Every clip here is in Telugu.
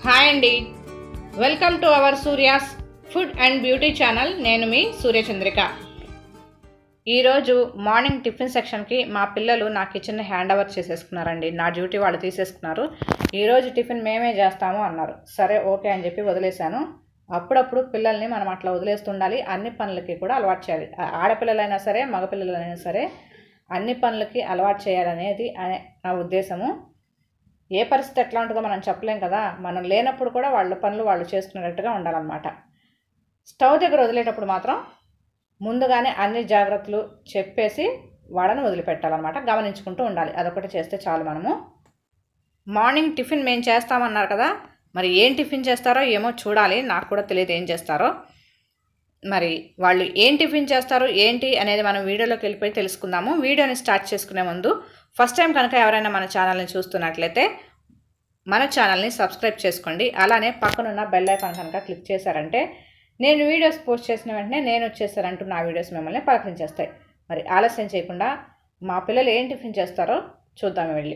హాయ్ అండి welcome to our Surya's food and beauty channel నేను మీ సూర్యచంద్రిక ఈరోజు మార్నింగ్ టిఫిన్ సెక్షన్కి మా పిల్లలు నా కిచెన్ హ్యాండ్ ఓవర్ చేసేసుకున్నారండి నా డ్యూటీ వాళ్ళు తీసేసుకున్నారు ఈరోజు టిఫిన్ మేమే చేస్తాము అన్నారు సరే ఓకే అని చెప్పి వదిలేశాను అప్పుడప్పుడు పిల్లల్ని మనం అట్లా వదిలేస్తుండాలి అన్ని పనులకి కూడా అలవాటు చేయాలి ఆ- ఆడపిల్లలైనా సరే మగపిల్లలైనా సరే అన్ని పనులకి అలవాటు చేయాలనేది ఆ- నా ఉద్దేశము ఏ పరిస్థితి ఎట్లా ఉంటుందో మనం చెప్పలేం కదా మనం లేనప్పుడు కూడా వాళ్ళ పనులు వాళ్ళు చేసుకునేటట్టుగా ఉండాలన్నమాట స్టవ్ దగ్గర వదిలేటప్పుడు మాత్రం ముందుగానే అన్ని జాగ్రత్తలు చెప్పేసి వాళ్ళని వదిలిపెట్టాలన్నమాట గమనించుకుంటూ ఉండాలి అదొకటి చేస్తే చాలు మనము మార్నింగ్ టిఫిన్ మేము చేస్తామన్నారు కదా మరి ఏం టిఫిన్ చేస్తారో ఏమో చూడాలి నాకు కూడా తెలియదు ఏం చేస్తారో మరి వాళ్ళు ఏం టిఫిన్ చేస్తారు ఏంటి అనేది మనం వీడియోలోకి వెళ్ళిపోయి తెలుసుకుందాము వీడియోని స్టార్ట్ చేసుకునే ముందు ఫస్ట్ టైం కనుక ఎవరైనా మన ఛానల్ని చూస్తున్నట్లయితే మన ఛానల్ని సబ్స్క్రైబ్ చేసుకోండి అలానే పక్కనున్న బెల్ ఐకాన్ కనుక క్లిక్ చేశారంటే నేను వీడియోస్ పోస్ట్ చేసిన వెంటనే నేను వచ్చేసారంటూ నా వీడియోస్ మిమ్మల్ని పలకరించేస్తాయి మరి ఆలస్యం చేయకుండా మా పిల్లలు ఏం టిఫిన్ చేస్తారో చూద్దాం వెళ్ళి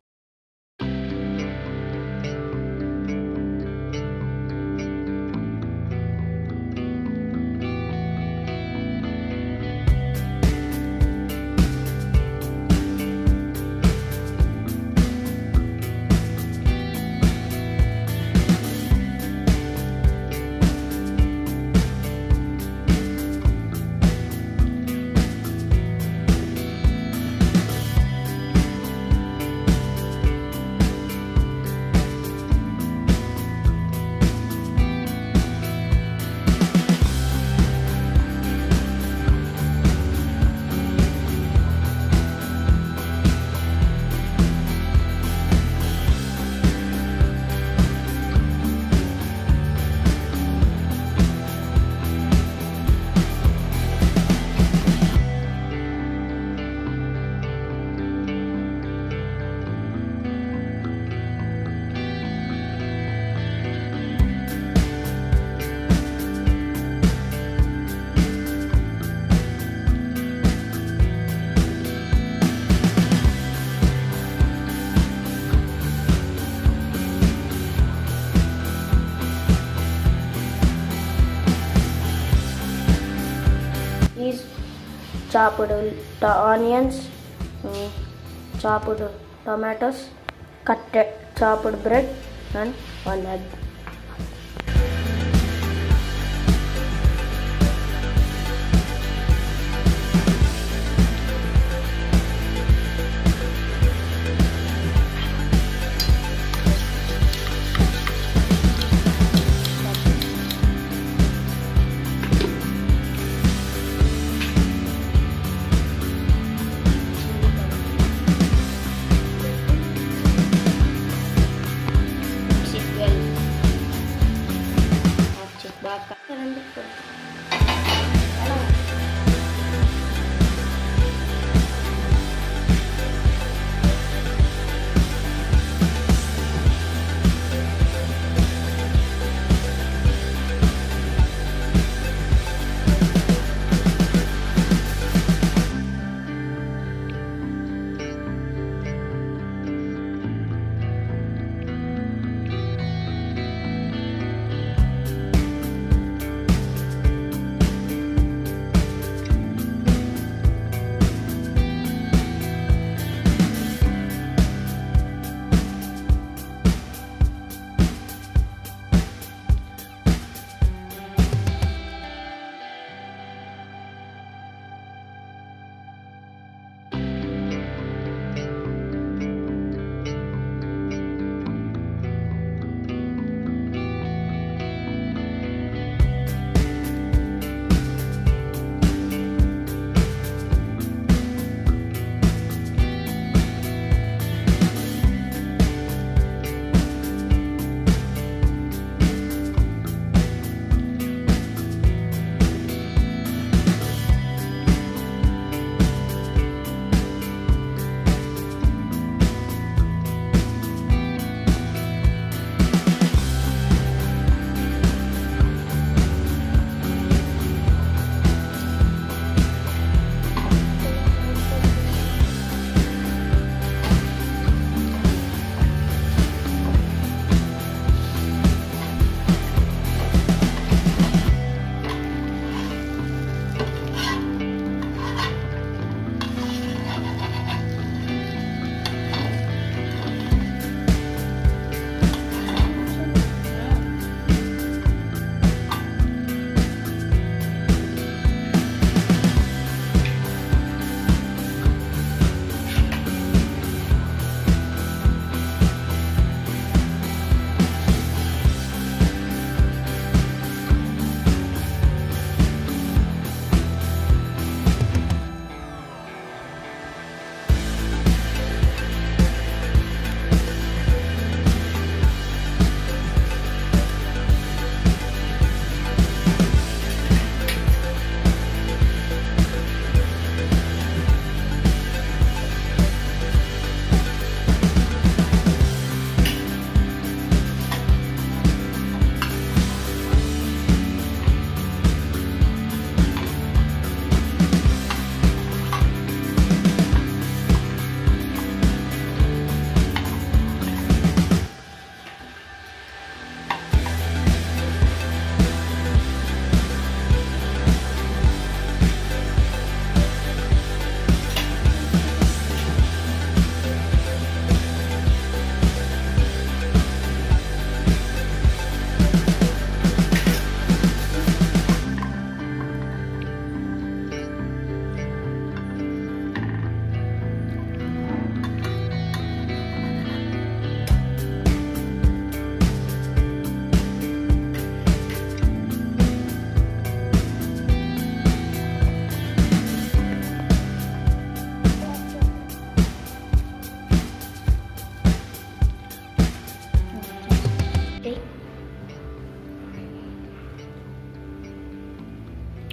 is chopped the onions, mm, chopped tomatoes, cut chopped bread, and one egg. Mix it well.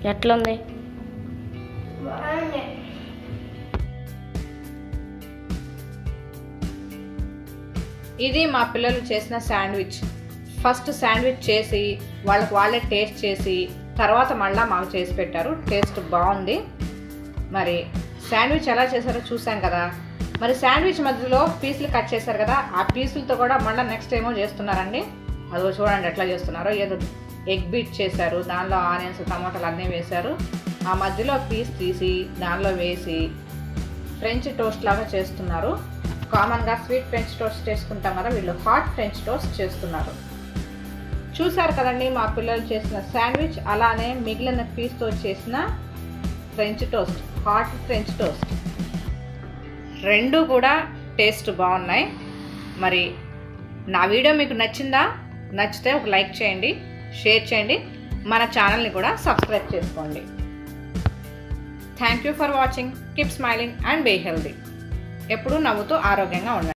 ఎట్లుంది ఇది మా పిల్లలు చేసిన శాండ్విచ్ ఫస్ట్ శాండ్విచ్ చేసి వాళ్ళకి వాళ్ళే టేస్ట్ చేసి తర్వాత మళ్ళీ మాకు చేసి పెట్టారు టేస్ట్ బాగుంది మరి శాండ్విచ్ ఎలా చేశారో చూసాం కదా మరి శాండ్విచ్ మధ్యలో పీసులు కట్ చేశారు కదా ఆ పీసులతో కూడా మళ్ళీ నెక్స్ట్ ఏమో చేస్తున్నారండి అదిగో చూడండి ఎట్లా చేస్తున్నారో ఏదో ఎగ్ బీట్ చేశారు దానిలో ఆనియన్స్ టమాటాలు అన్నీ వేశారు ఆ మధ్యలో పీస్ తీసి దానిలో వేసి ఫ్రెంచ్ టోస్ట్ లాగా చేస్తున్నారు కామన్గా స్వీట్ ఫ్రెంచ్ టోస్ట్ చేసుకుంటాం కదా వీళ్ళు హాట్ ఫ్రెంచ్ టోస్ట్ చేస్తున్నారు చూసారు కదండి మా పిల్లలు చేసిన శాండ్విచ్ అలానే మిగిలిన పీస్తో చేసిన French toast hot French toast రెండు కూడా టేస్ట్ బాగున్నాయి మరి నా వీడియో మీకు నచ్చిందా నచ్చితే ఒక లైక్ చేయండి షేర్ చేయండి మన ఛానల్ని కూడా సబ్స్క్రైబ్ చేసుకోండి thank you for watching keep smiling and be healthy ఎప్పుడూ నవ్వుతూ ఆరోగ్యంగా ఉండండి